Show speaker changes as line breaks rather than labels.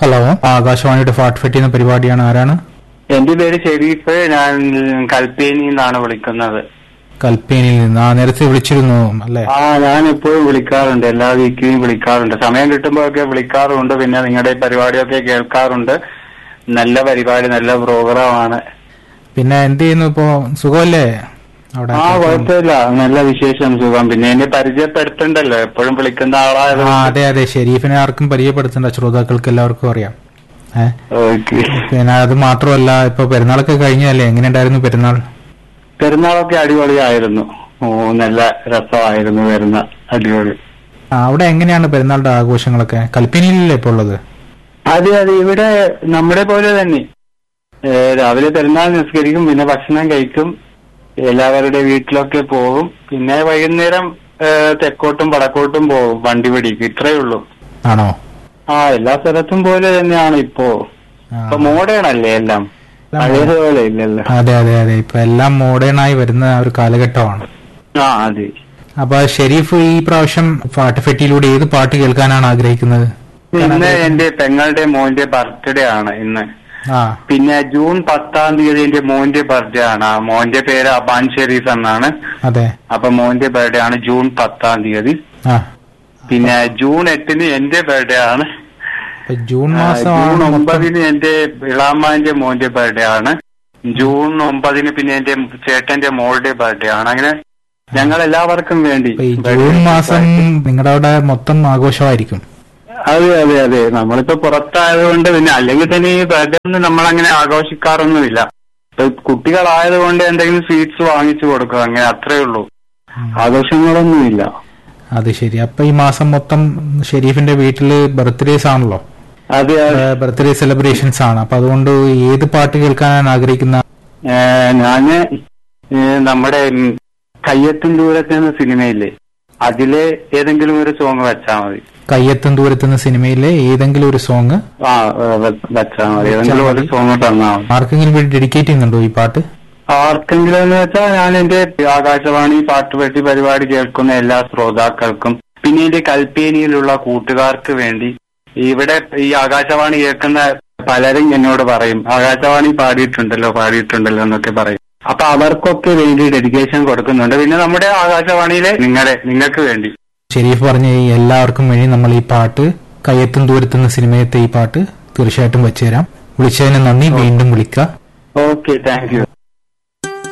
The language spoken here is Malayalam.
ഹലോ ആകാശവാണിയുടെ ഫാട്ട് ഫെറ്റി എന്ന പരിപാടിയാണ് ആരാണ്
എന്റെ പേര് ഷെരീഫ് ഞാൻ കൽപ്പേനി എന്നാണ് വിളിക്കുന്നത്
കൽപ്പേനിയിൽ നിന്ന് ആ നേരത്തെ വിളിച്ചിരുന്നു അല്ലേ
ആ ഞാൻ എപ്പോഴും വിളിക്കാറുണ്ട് എല്ലാ വീക്കിലും വിളിക്കാറുണ്ട് സമയം കിട്ടുമ്പോഴൊക്കെ വിളിക്കാറുണ്ട് പിന്നെ നിങ്ങളുടെ ഈ പരിപാടിയൊക്കെ കേൾക്കാറുണ്ട് നല്ല പരിപാടി നല്ല പ്രോഗ്രാമാണ്
പിന്നെ എന്ത് ചെയ്യുന്നു ഇപ്പോ സുഖമല്ലേ അവിടെ
ആ കുഴപ്പമില്ല നല്ല വിശേഷം സുഖം പിന്നെ എന്നെ പരിചയപ്പെടുത്തണ്ടല്ലോ എപ്പോഴും വിളിക്കുന്ന ആളായത്
ആ അതെ അതെ ഷെരീഫിനെ ആർക്കും പരിചയപ്പെടുത്തണ്ട ശ്രോതാക്കൾക്ക് എല്ലാവർക്കും അറിയാം ഏ
ഓക്കെ
പിന്നെ അത് മാത്രമല്ല ഇപ്പൊ പെരുന്നാളൊക്കെ കഴിഞ്ഞല്ലേ എങ്ങനെയുണ്ടായിരുന്നു പെരുന്നാൾ
പെരുന്നാളൊക്കെ അടിപൊളിയായിരുന്നു ഓ നല്ല രസമായിരുന്നു പെരുന്നാൾ അടിപൊളി
ആ, അവിടെ എങ്ങനെയാണ് പെരുന്നാളുടെ ആഘോഷങ്ങളൊക്കെ കൽപ്പേനിയിലല്ലേ ഇപ്പോൾ ഉള്ളത്
അതെ അതെ ഇവിടെ നമ്മുടെ പോലെ തന്നെ ഏ, രാവിലെ പെരുന്നാൾ നിസ്കരിക്കും പിന്നെ ഭക്ഷണം കഴിക്കും എല്ലാവരുടെ വീട്ടിലൊക്കെ പോകും പിന്നെ വൈകുന്നേരം ഏ, തെക്കോട്ടും വടക്കോട്ടും പോകും വണ്ടി പിടിക്കും ഇത്രയേ ഉള്ളൂ
ആണോ
ആ എല്ലാ സ്ഥലത്തും പോലെ തന്നെയാണ് ഇപ്പോ
ആ.
ഇപ്പൊ മോഡേൺ അല്ലേ എല്ലാം
എല്ലാം
പഴയതുപോലെ ഇല്ലല്ലോ
അതെ അതെ അതെ ഇപ്പൊ എല്ലാം മോഡേൺ ആയി വരുന്ന ഒരു കാലഘട്ടമാണ്
ആ അതെ
അപ്പൊ ഷെരീഫ് ഈ പ്രാവശ്യം പാട്ട് ഫെറ്റിയിലൂടെ ഏത് പാട്ട് കേൾക്കാനാണ് ആഗ്രഹിക്കുന്നത്
ഇന്ന് എന്റെ പെങ്ങളുടെ മോന്റെ ബർത്ത്ഡേ ആണ് ഇന്ന്
ആ
പിന്നെ ജൂൺ പത്താം തീയതി എന്റെ മോന്റെ ബർത്ത്ഡേ ആണ് ആ മോന്റെ പേര് അബാൻ ഷെരീഫ് എന്നാണ്
അതെ
അപ്പൊ മോന്റെ ബർത്ത്ഡേ ആണ് ജൂൺ പത്താം തീയതി
ആ
പിന്നെ ജൂൺ എട്ടിന് എന്റെ ബർത്ത്ഡേ ആണ്
ഇപ്പൊ ജൂൺ
ആ,
മാസം
ജൂൺ ഒമ്പതിന് എന്റെ ഇളാമാന്റെ മോന്റെ ബർത്ത്ഡേ ആണ് ജൂൺ ഒമ്പതിന് പിന്നെ എന്റെ ചേട്ടന്റെ മോളുടെ ബർത്ത്ഡേ ആണ് അങ്ങനെ ഞങ്ങൾ എല്ലാവർക്കും വേണ്ടി
ഈ
birthday
ജൂൺ മാസം നിങ്ങളുടെ അവിടെ മൊത്തം ആഘോഷമായിരിക്കും
അതെ അതെ അതെ നമ്മളിപ്പോ പുറത്തായതുകൊണ്ട് പിന്നെ അല്ലെങ്കിൽ തന്നെ ഈ ബർത്ത്ഡേ ഒന്നും നമ്മൾ അങ്ങനെ ആഘോഷിക്കാറൊന്നുമില്ല ഇപ്പൊ കുട്ടികളായതുകൊണ്ട് എന്തെങ്കിലും സ്വീറ്റ്സ് വാങ്ങിച്ചു കൊടുക്കും അങ്ങനെ അത്രേ ഉള്ളൂ ആഘോഷങ്ങളൊന്നുമില്ല
അത് ശരി അപ്പൊ ഈ മാസം മൊത്തം ഷെരീഫിന്റെ വീട്ടില് ബർത്ത്ഡേസ് ആണല്ലോ
അതെ അതെ
ബർത്ത്ഡേ സെലിബ്രേഷൻസ് ആണ് അപ്പൊ അതുകൊണ്ട് ഏത് പാട്ട് കേൾക്കാനാണ് ആഗ്രഹിക്കുന്ന
ഏ, ഞാന് ഏ, നമ്മുടെ ഉം, കയ്യെത്തും ദൂരത്ത് എന്ന സിനിമയില്ലേ അതിലെ ഏതെങ്കിലും ഒരു സോങ് വെച്ചാ മതി
കയ്യെത്തും ദൂരത്തുന്ന സിനിമയിലെ ഏതെങ്കിലും ഒരു സോങ്
ആ ഏ, വെ- വെച്ചാ മതി ഏതെങ്കിലും ഒരു സോങ് തന്നാ മതി
ആർക്കെങ്കിലും വേണ്ടി ഡെഡിക്കേറ്റ് ചെയ്യുന്നുണ്ടോ ഈ പാട്ട്
ആർക്കെങ്കിലും എന്ന് വെച്ചാൽ ഞാൻ എന്റെ ആകാശവാണി പാട്ടുപെട്ടി പരിപാടി കേൾക്കുന്ന എല്ലാ ശ്രോതാക്കൾക്കും പിന്നെ എന്റെ കൽപ്പേനിയിലുള്ള കൂട്ടുകാർക്ക് വേണ്ടി ഇവിടെ ഈ ആകാശവാണി കേൾക്കുന്ന പലരും എന്നോട് പറയും ആകാശവാണി പാടിയിട്ടുണ്ടല്ലോ പാടിയിട്ടുണ്ടല്ലോ എന്നൊക്കെ പറയും അപ്പൊ അവർക്കൊക്കെ വേണ്ടി ഡെഡിക്കേഷൻ കൊടുക്കുന്നുണ്ട് പിന്നെ നമ്മുടെ ആകാശവാണിയിലെ നിങ്ങളെ നിങ്ങൾക്ക് വേണ്ടി
ഷെരീഫ് പറഞ്ഞ ഈ എല്ലാവർക്കും വേണ്ടി നമ്മൾ ഈ പാട്ട് കയ്യെത്തും ദൂരത്തുന്ന സിനിമയത്തെ ഈ പാട്ട് തീർച്ചയായിട്ടും വെച്ചുതരാം വിളിച്ചതിന് നന്ദി വീണ്ടും വിളിക്കുക
ഓക്കെ താങ്ക് യു